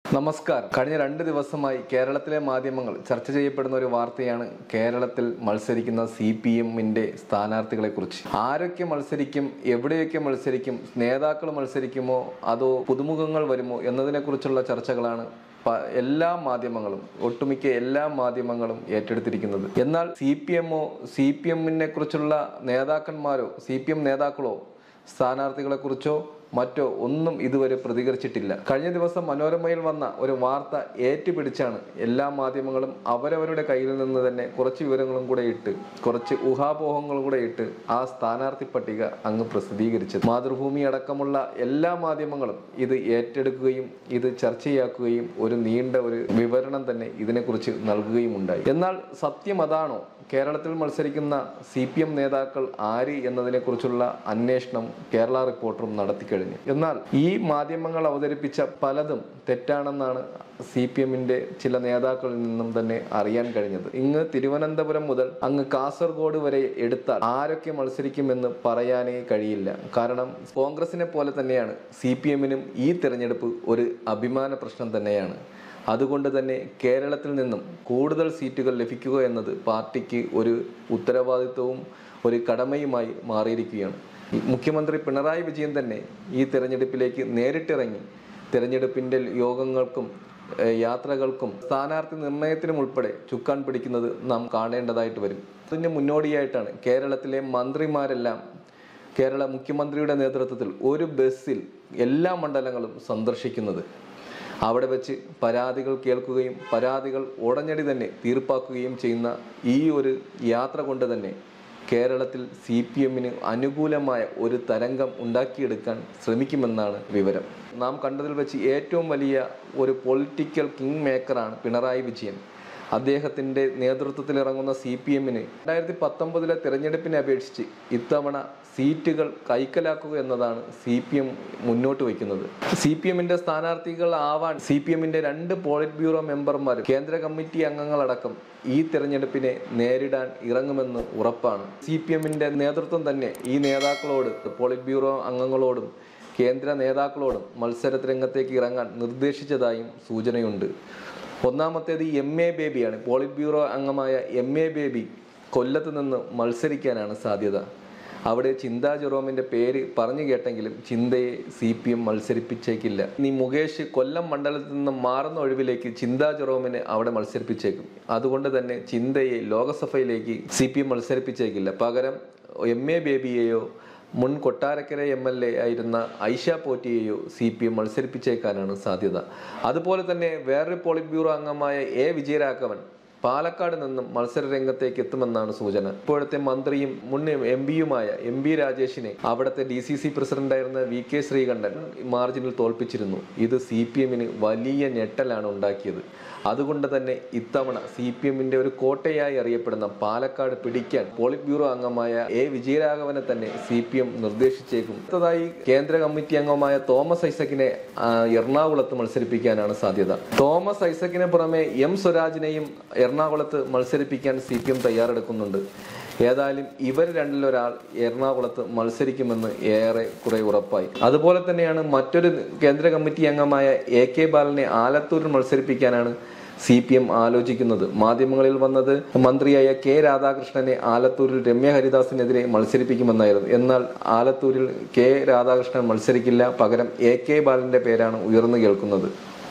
നമസ്കാരം കഴിഞ്ഞ രണ്ട് ദിവസമായി കേരളത്തിലെ മാധ്യമങ്ങൾ ചർച്ച ചെയ്യപ്പെടുന്ന ഒരു വാർത്തയാണ് കേരളത്തിൽ മത്സരിക്കുന്ന സി പി എമ്മിന്റെ സ്ഥാനാർത്ഥികളെ കുറിച്ച് ആരൊക്കെ മത്സരിക്കും എവിടെയൊക്കെ മത്സരിക്കും നേതാക്കൾ മത്സരിക്കുമോ അതോ പുതുമുഖങ്ങൾ വരുമോ എന്നതിനെക്കുറിച്ചുള്ള ചർച്ചകളാണ് പ- എല്ലാ മാധ്യമങ്ങളും ഒട്ടുമിക്ക എല്ലാ മാധ്യമങ്ങളും ഏറ്റെടുത്തിരിക്കുന്നത് എന്നാൽ സി പി എമ്മോ സി പി എമ്മിനെ കുറിച്ചുള്ള നേതാക്കന്മാരോ സി പി എം നേതാക്കളോ സ്ഥാനാർത്ഥികളെ കുറിച്ചോ മറ്റോ ഒന്നും ഇതുവരെ പ്രതികരിച്ചിട്ടില്ല കഴിഞ്ഞ ദിവസം മനോരമയിൽ വന്ന ഒരു വാർത്ത ഏറ്റുപിടിച്ചാണ് എല്ലാ മാധ്യമങ്ങളും അവരവരുടെ കയ്യിൽ നിന്ന് തന്നെ കുറച്ച് വിവരങ്ങളും കൂടെ ഇട്ട് കുറച്ച് ഊഹാപോഹങ്ങളും കൂടെ ഇട്ട് ആ സ്ഥാനാർത്ഥി പട്ടിക അങ്ങ് പ്രസിദ്ധീകരിച്ചത് മാതൃഭൂമി അടക്കമുള്ള എല്ലാ മാധ്യമങ്ങളും ഇത് ഏറ്റെടുക്കുകയും ഇത് ചർച്ചയാക്കുകയും ഒരു നീണ്ട ഒരു വിവരണം തന്നെ ഇതിനെക്കുറിച്ച് നൽകുകയും ഉണ്ടായി എന്നാൽ സത്യം അതാണോ കേരളത്തിൽ മത്സരിക്കുന്ന സി പി എം നേതാക്കൾ ആര് എന്നതിനെക്കുറിച്ചുള്ള അന്വേഷണം കേരള റിപ്പോർട്ടറും നടത്തിക്കഴിഞ്ഞു എന്നാൽ ഈ മാധ്യമങ്ങൾ അവതരിപ്പിച്ച പലതും തെറ്റാണെന്നാണ് സി പി എമ്മിന്റെ ചില നേതാക്കളിൽ നിന്നും തന്നെ അറിയാൻ കഴിഞ്ഞത് ഇങ്ങ് തിരുവനന്തപുരം മുതൽ അങ്ങ് കാസർഗോഡ് വരെ എടുത്താൽ ആരൊക്കെ മത്സരിക്കുമെന്ന് പറയാനേ കഴിയില്ല കാരണം കോൺഗ്രസിനെ പോലെ തന്നെയാണ് സി പി എമ്മിനും ഈ തെരഞ്ഞെടുപ്പ് ഒരു അഭിമാന പ്രശ്നം തന്നെയാണ് അതുകൊണ്ട് തന്നെ കേരളത്തിൽ നിന്നും കൂടുതൽ സീറ്റുകൾ ലഭിക്കുക എന്നത് പാർട്ടിക്ക് ഒരു ഉത്തരവാദിത്വവും ഒരു കടമയുമായി മാറിയിരിക്കുകയാണ് മുഖ്യമന്ത്രി പിണറായി വിജയൻ തന്നെ ഈ തെരഞ്ഞെടുപ്പിലേക്ക് നേരിട്ടിറങ്ങി തെരഞ്ഞെടുപ്പിൻ്റെ യോഗങ്ങൾക്കും ഏഹ്, യാത്രകൾക്കും സ്ഥാനാർത്ഥി നിർണയത്തിനും ഉൾപ്പെടെ ചുക്കാൻ പിടിക്കുന്നത് നാം കാണേണ്ടതായിട്ട് വരും അതിന് മുന്നോടിയായിട്ടാണ് കേരളത്തിലെ മന്ത്രിമാരെല്ലാം കേരള മുഖ്യമന്ത്രിയുടെ നേതൃത്വത്തിൽ ഒരു ബസ്സിൽ എല്ലാ മണ്ഡലങ്ങളും സന്ദർശിക്കുന്നത് അവിടെ വെച്ച് പരാതികൾ കേൾക്കുകയും പരാതികൾ ഉടനടി തന്നെ തീർപ്പാക്കുകയും ചെയ്യുന്ന ഈ ഒരു യാത്ര കൊണ്ട് തന്നെ കേരളത്തിൽ സി പി എമ്മിന് അനുകൂലമായ ഒരു തരംഗം ഉണ്ടാക്കിയെടുക്കാൻ ശ്രമിക്കുമെന്നാണ് വിവരം നാം കണ്ടതിൽ വെച്ച് ഏറ്റവും വലിയ ഒരു പൊളിറ്റിക്കൽ കിങ് മേക്കറാണ് പിണറായി വിജയൻ അദ്ദേഹത്തിൻ്റെ നേതൃത്വത്തിൽ ഇറങ്ങുന്ന സി പി എമ്മിന് രണ്ടായിരത്തി പത്തൊമ്പതിലെ തിരഞ്ഞെടുപ്പിനെ അപേക്ഷിച്ച് ഇത്തവണ സീറ്റുകൾ കൈക്കലാക്കുക എന്നതാണ് സി പി എം മുന്നോട്ട് വയ്ക്കുന്നത് സി പി എമ്മിന്റെ സ്ഥാനാർത്ഥികൾ ആവാൻ സി പി എമ്മിന്റെ രണ്ട് പോളിറ്റ് ബ്യൂറോ മെമ്പർമാരും കേന്ദ്ര കമ്മിറ്റി അംഗങ്ങളടക്കം ഈ തെരഞ്ഞെടുപ്പിനെ നേരിടാൻ ഇറങ്ങുമെന്ന് ഉറപ്പാണ് സി പി എമ്മിന്റെ നേതൃത്വം തന്നെ ഈ നേതാക്കളോട് പോളിറ്റ് ബ്യൂറോ അംഗങ്ങളോടും കേന്ദ്ര നേതാക്കളോടും മത്സര രംഗത്തേക്ക് ഇറങ്ങാൻ നിർദ്ദേശിച്ചതായും സൂചനയുണ്ട് ഒന്നാമത്തേത് എം എ ബേബിയാണ് പോളിറ്റ് ബ്യൂറോ അംഗമായ എം എ ബേബി കൊല്ലത്ത് നിന്ന് മത്സരിക്കാനാണ് സാധ്യത അവിടെ ചിന്താ ജെറോമിന്റെ പേര് പറഞ്ഞു കേട്ടെങ്കിലും ചിന്തയെ സി പി എം മത്സരിപ്പിച്ചേക്കില്ല ഇനി മുകേഷ് കൊല്ലം മണ്ഡലത്തിൽ നിന്ന് മാറുന്ന ഒഴിവിലേക്ക് ചിന്താ ജെറോമിനെ അവിടെ മത്സരിപ്പിച്ചേക്കും അതുകൊണ്ട് തന്നെ ചിന്തയെ ലോകസഭയിലേക്ക് സി പി എം മത്സരിപ്പിച്ചേക്കില്ല പകരം എം എ ബേബിയെയോ മുൻ കൊട്ടാരക്കര എം എൽ എ ആയിരുന്ന ഐഷ പോറ്റിയെയോ സി പി എം മത്സരിപ്പിച്ചേക്കാനാണ് സാധ്യത അതുപോലെ തന്നെ വേറൊരു പോളിറ്റ് ബ്യൂറോ അംഗമായ എ വിജയരാഘവൻ പാലക്കാട് നിന്നും മത്സര രംഗത്തേക്ക് എത്തുമെന്നാണ് സൂചന ഇപ്പോഴത്തെ മന്ത്രിയും മുൻ എം പിയുമായ എം ബി രാജേഷിനെ അവിടുത്തെ ഡി സി സി പ്രസിഡന്റായിരുന്ന വി കെ ശ്രീകണ്ഠൻ മാർജിനിൽ തോൽപ്പിച്ചിരുന്നു ഇത് സി പി എമ്മിന് വലിയ ഞെട്ടലാണ് ഉണ്ടാക്കിയത് അതുകൊണ്ട് തന്നെ ഇത്തവണ സി പി എമ്മിന്റെ ഒരു കോട്ടയായി അറിയപ്പെടുന്ന പാലക്കാട് പിടിക്കാൻ പോളിറ്റ് ബ്യൂറോ അംഗമായ എ വിജയരാഘവനെ തന്നെ സി പി എം നിർദ്ദേശിച്ചേക്കും അടുത്തതായി കേന്ദ്ര കമ്മിറ്റി അംഗമായ തോമസ് ഐസക്കിനെ ആ, എറണാകുളത്ത് മത്സരിപ്പിക്കാനാണ് സാധ്യത തോമസ് ഐസക്കിന് പുറമെ എം സ്വരാജിനെയും എറണാകുളത്ത് മത്സരിപ്പിക്കാൻ സി പി എം തയ്യാറെടുക്കുന്നുണ്ട് ഏതായാലും ഇവർ രണ്ടിലൊരാൾ എറണാകുളത്ത് മത്സരിക്കുമെന്ന് ഏറെ കുറെ ഉറപ്പായി അതുപോലെ തന്നെയാണ് മറ്റൊരു കേന്ദ്ര കമ്മിറ്റി അംഗമായ എ കെ ബാലനെ ആലത്തൂരിൽ മത്സരിപ്പിക്കാനാണ് സി പി എം ആലോചിക്കുന്നത് മാധ്യമങ്ങളിൽ വന്നത് മന്ത്രിയായ കെ രാധാകൃഷ്ണനെ ആലത്തൂരിൽ രമ്യ ഹരിദാസിനെതിരെ മത്സരിപ്പിക്കുമെന്നായിരുന്നു എന്നാൽ ആലത്തൂരിൽ കെ രാധാകൃഷ്ണൻ മത്സരിക്കില്ല പകരം എ കെ ബാലന്റെ പേരാണ് ഉയർന്നു കേൾക്കുന്നത്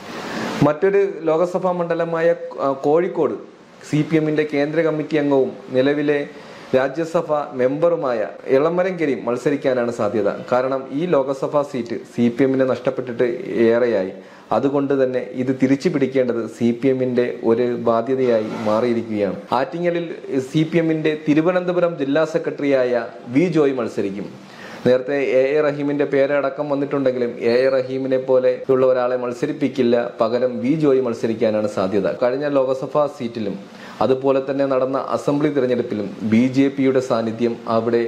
മറ്റൊരു ലോകസഭാ മണ്ഡലമായ ആ, കോഴിക്കോട് സി പി എമ്മിന്റെ കേന്ദ്ര കമ്മിറ്റി അംഗവും നിലവിലെ രാജ്യസഭ മെമ്പറുമായ ഇളമരം കരീം മത്സരിക്കാനാണ് സാധ്യത കാരണം ഈ ലോകസഭാ സീറ്റ് സി പി എമ്മിന് നഷ്ടപ്പെട്ടിട്ട് ഏറെയായി അതുകൊണ്ട് തന്നെ ഇത് തിരിച്ചു പിടിക്കേണ്ടത് സി പി എമ്മിന്റെ ഒരു ബാധ്യതയായി മാറിയിരിക്കുകയാണ് ആറ്റിങ്ങലിൽ സി പി എമ്മിന്റെ തിരുവനന്തപുരം ജില്ലാ സെക്രട്ടറിയായ വി ജോയ് മത്സരിക്കും നേരത്തെ എ എ റഹീമിന്റെ പേരടക്കം വന്നിട്ടുണ്ടെങ്കിലും എ എ റഹീമിനെ പോലെ ഉള്ള ഒരാളെ മത്സരിപ്പിക്കില്ല പകരം വി ജോയി മത്സരിക്കാനാണ് സാധ്യത കഴിഞ്ഞ ലോക്സഭാ സീറ്റിലും അതുപോലെ തന്നെ നടന്ന അസംബ്ലി തിരഞ്ഞെടുപ്പിലും ബി ജെ പിയുടെ സാന്നിധ്യം അവിടെ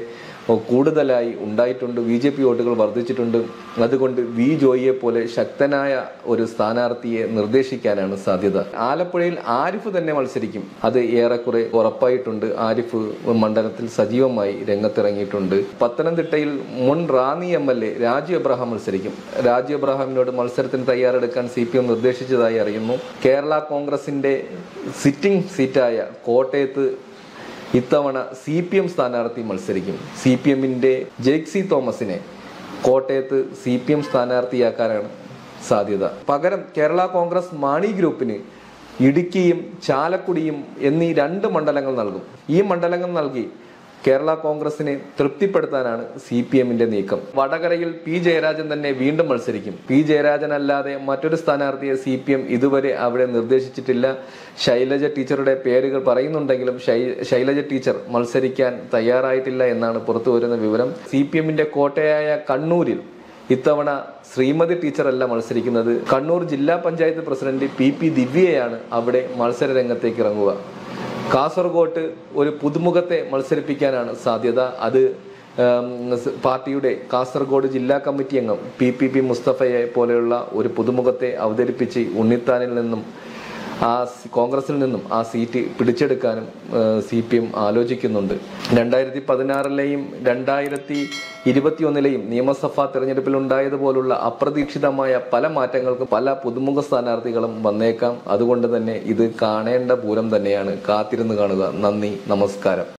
കൂടുതലായി ഉണ്ടായിട്ടുണ്ട് ബി ജെ പി വോട്ടുകൾ വർദ്ധിച്ചിട്ടുണ്ട് അതുകൊണ്ട് വി ജോയിയെ പോലെ ശക്തനായ ഒരു സ്ഥാനാർത്ഥിയെ നിർദ്ദേശിക്കാനാണ് സാധ്യത ആലപ്പുഴയിൽ ആരിഫ് തന്നെ മത്സരിക്കും അത് ഏറെക്കുറെ ഉറപ്പായിട്ടുണ്ട് ആരിഫ് മണ്ഡലത്തിൽ സജീവമായി രംഗത്തിറങ്ങിയിട്ടുണ്ട് പത്തനംതിട്ടയിൽ മുൻ Ranni M L A Raju Abraham മത്സരിക്കും രാജു എബ്രഹാമിനോട് മത്സരത്തിന് തയ്യാറെടുക്കാൻ സി പി എം നിർദ്ദേശിച്ചതായി അറിയുന്നു കേരള കോൺഗ്രസിന്റെ സിറ്റിംഗ് സീറ്റായ കോട്ടയത്ത് ഇത്തവണ സി പി എം സ്ഥാനാർത്ഥി മത്സരിക്കും സി പി എമ്മിന്റെ ജെയ്ക്സി തോമസിനെ കോട്ടയത്ത് സി പി എം സ്ഥാനാർത്ഥിയാക്കാനാണ് സാധ്യത പകരം കേരള കോൺഗ്രസ് മാണി ഗ്രൂപ്പിന് ഇടുക്കിയും ചാലക്കുടിയും എന്നീ രണ്ട് മണ്ഡലങ്ങൾ നൽകും ഈ മണ്ഡലങ്ങൾ നൽകി കേരള കോൺഗ്രസിനെ തൃപ്തിപ്പെടുത്താനാണ് സി പി എമ്മിന്റെ നീക്കം വടകരയിൽ പി ജയരാജൻ തന്നെ വീണ്ടും മത്സരിക്കും പി ജയരാജൻ അല്ലാതെ മറ്റൊരു സ്ഥാനാർത്ഥിയെ സി പി എം ഇതുവരെ അവിടെ നിർദ്ദേശിച്ചിട്ടില്ല ശൈലജ ടീച്ചറുടെ പേരുകൾ പറയുന്നുണ്ടെങ്കിലും ശൈ- ശൈലജ ടീച്ചർ മത്സരിക്കാൻ തയ്യാറായിട്ടില്ല എന്നാണ് പുറത്തു വരുന്ന വിവരം സി പി എമ്മിന്റെ കോട്ടയായ കണ്ണൂരിൽ ഇത്തവണ ശ്രീമതി ടീച്ചറല്ല മത്സരിക്കുന്നത് കണ്ണൂർ ജില്ലാ പഞ്ചായത്ത് പ്രസിഡന്റ് പി പി ദിവ്യയാണ് അവിടെ മത്സര രംഗത്തേക്ക് ഇറങ്ങുക കാസർഗോട്ട് ഒരു പുതുമുഖത്തെ മത്സരിപ്പിക്കാനാണ് സാധ്യത അത് ഉം, സ് പാർട്ടിയുടെ കാസർഗോഡ് ജില്ലാ കമ്മിറ്റി അംഗം പി പി പി മുസ്തഫയെ പോലെയുള്ള ഒരു പുതുമുഖത്തെ അവതരിപ്പിച്ച് ഉണ്ണിത്താനിൽ നിന്നും ആ സി- കോൺഗ്രസിൽ നിന്നും ആ സീറ്റ് പിടിച്ചെടുക്കാനും സി പി എം ആലോചിക്കുന്നുണ്ട് രണ്ടായിരത്തി പതിനാറിലെയും രണ്ടായിരത്തി ഇരുപത്തിയൊന്നിലെയും നിയമസഭാ തെരഞ്ഞെടുപ്പിൽ ഉണ്ടായതുപോലുള്ള അപ്രതീക്ഷിതമായ പല മാറ്റങ്ങൾക്കും പല പുതുമുഖ സ്ഥാനാർത്ഥികളും വന്നേക്കാം അതുകൊണ്ട് തന്നെ ഇത് കാണേണ്ട പൂരം തന്നെയാണ് കാത്തിരുന്ന് കാണുക നന്ദി നമസ്കാരം